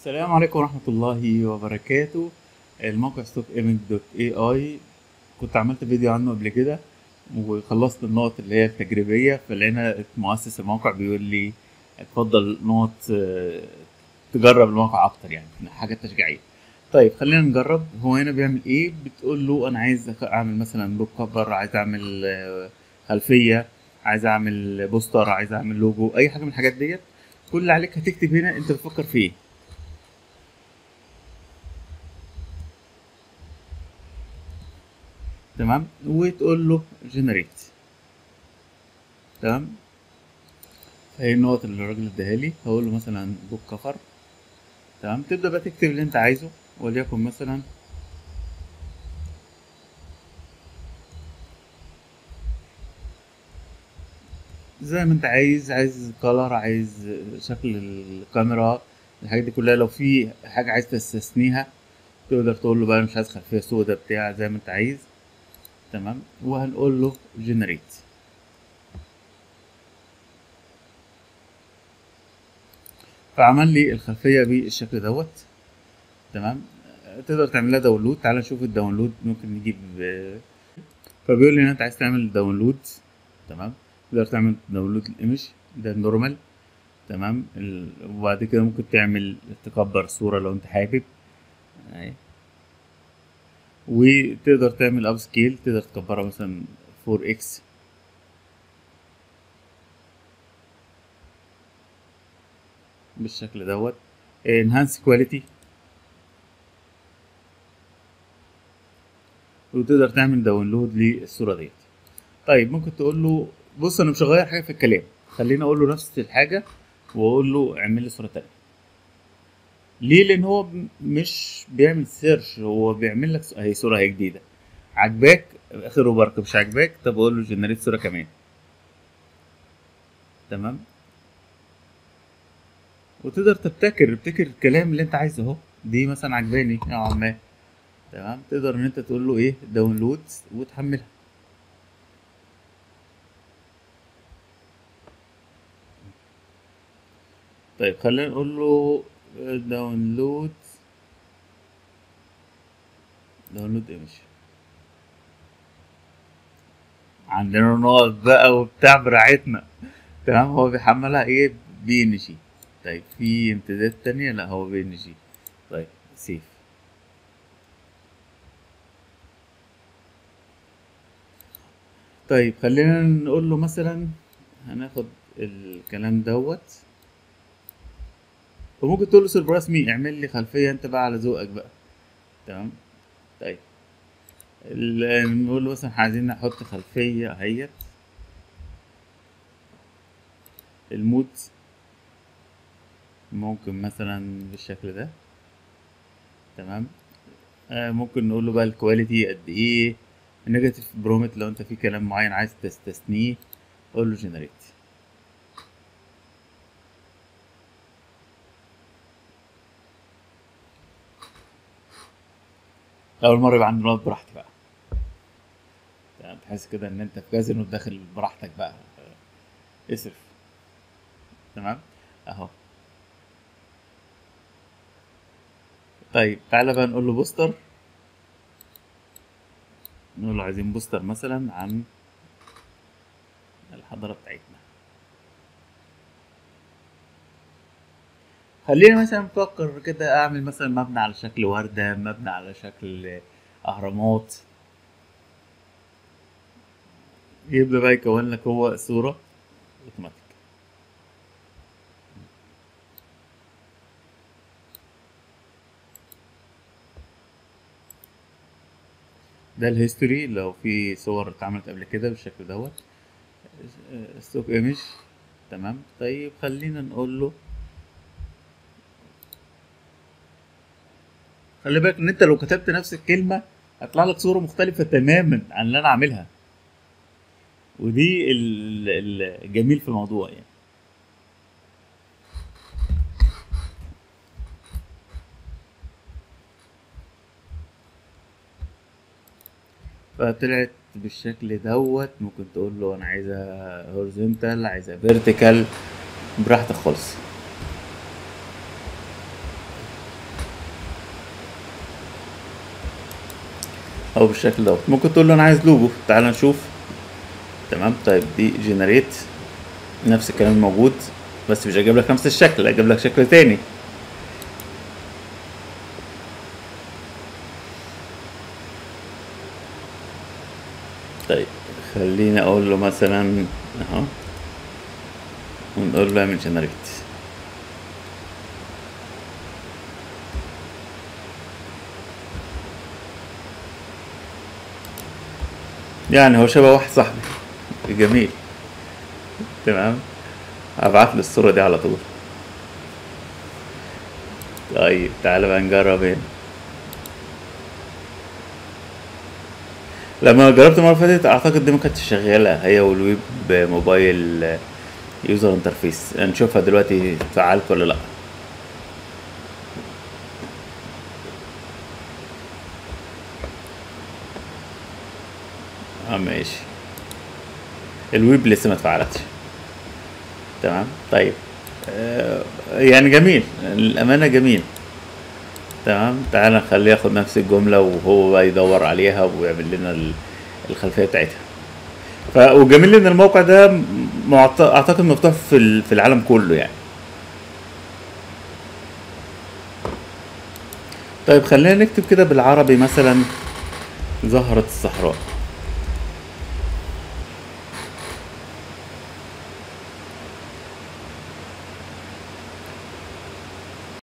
السلام عليكم ورحمة الله وبركاته الموقع ستوك ايمنج دوت اي اي كنت عملت فيديو عنه قبل كده وخلصت النقط اللي هي التجريبية فلقينا مؤسس الموقع بيقول لي اتفضل نقط آه، تجرب الموقع اكتر يعني حاجة تشجيعية طيب خلينا نجرب هو هنا بيعمل ايه بتقول له انا عايز اعمل مثلا بوك كفر عايز اعمل آه، خلفية عايز اعمل بوستر عايز اعمل لوجو اي حاجة من الحاجات ديت كل اللي عليك هتكتب هنا انت بتفكر في ايه تمام وتقول له جنريت تمام هي النقط اللي الراجل اداها لي هقول له مثلا بوك كفر تمام تبدا بقى تكتب اللي انت عايزه وليكن مثلا زي ما انت عايز عايز كولر عايز شكل الكاميرا الحاجات دي كلها لو في حاجه عايز تستثنيها تقدر تقول له بقى أنا مش عايز خلفيه سودا بتاع زي ما انت عايز تمام وهنقول له جنريت فعمل لي الخلفيه بالشكل دوت تمام تقدر تعمل لها داونلود تعال نشوف الداونلود ممكن نجيب فبيقول لي ان انت عايز تعمل داونلود تمام تقدر تعمل داونلود الايمج ده النورمال تمام ال- وبعد كده ممكن تعمل تكبر صورة لو انت حابب اهي. وتقدر تعمل اب سكيل تقدر تكبرها مثلا 4 اكس بالشكل دوت انهانس كواليتي وتقدر تعمل داونلود للصورة ديت طيب ممكن تقول له بص انا مش هغير حاجة في الكلام خليني اقول له نفس الحاجة واقول له اعمل لي صورة تانية ليه لان هو م- مش بيعمل سيرش هو بيعمل لك س- اهي صورة اهي جديدة عجباك اخر وبركة مش عجباك طب اقول له جنريت صورة كمان تمام وتقدر تبتكر ابتكر الكلام اللي انت عايزه اهو دي مثلا عجباني نوعا ما تمام تقدر ان انت تقول له ايه داونلود وتحملها طيب خلينا نقول له داونلود داونلود ايمج عندنا نقط بقى وبتاع براحتنا تمام هو بيحملها ايه بي ان جي طيب في امتدادات تانية لا هو بي ان جي طيب سيف طيب خلينا نقول له مثلا هناخد الكلام دوت وممكن تقول له سيربرايز مي اعمل لي خلفيه انت بقى على ذوقك بقى تمام طيب ال- نقول له مثلا عايزين نحط خلفيه اهيت المود ممكن مثلا بالشكل ده تمام آه ممكن نقول له بقى الكواليتي قد ايه النيجاتيف برومت لو انت في كلام معين عايز تستثنيه قول له جنريت اول مره يبقى عندي نقط براحتي بقى تمام تحس كده ان انت في كازينو داخل براحتك بقى آه، اصرف تمام اهو طيب تعالى بقى نقول له بوستر نقول له عايزين بوستر مثلا عن الحضارة بتاعتنا خلينا مثلا نفكر كده اعمل مثلا مبنى على شكل وردة مبنى على شكل اهرامات يبدأ بقى يكون لك هو صورة اوتوماتيك ده الهيستوري لو في صور اتعملت قبل كده بالشكل دوت ستوك ايمج تمام طيب خلينا نقول له خلي بالك ان انت لو كتبت نفس الكلمة هيطلع لك صورة مختلفة تماما عن اللي انا عاملها ودي ال- ال- الجميل في الموضوع يعني فطلعت بالشكل دوت ممكن تقول له انا عايزها هورزونتال عايزها فيرتيكال براحتك خالص او بالشكل دوت ممكن تقول له انا عايز لوجو تعال نشوف تمام طيب دي جنريت نفس الكلام موجود بس مش هجيب لك نفس الشكل هجيب لك شكل تاني طيب خليني اقول له مثلا اهو ونقول له اعمل جنريت يعني هو شبه واحد صاحبي جميل تمام هبعت له الصورة دي على طول طيب تعالى بقى نجرب هنا لما جربت المرة اللي فاتت اعتقد دي ما كانتش شغالة هي والويب موبايل يوزر انترفيس نشوفها دلوقتي فعلت ولا لا اه ماشي الويب لسه ما اتفعلتش تمام طيب آه يعني جميل الامانه جميل تمام تعال نخليه ياخد نفس الجمله وهو بقى يدور عليها ويعمل لنا ال- الخلفيه بتاعتها ف وجميل ان الموقع ده معت- اعتقد مفتوح في ال- في العالم كله يعني طيب خلينا نكتب كده بالعربي مثلا زهرة الصحراء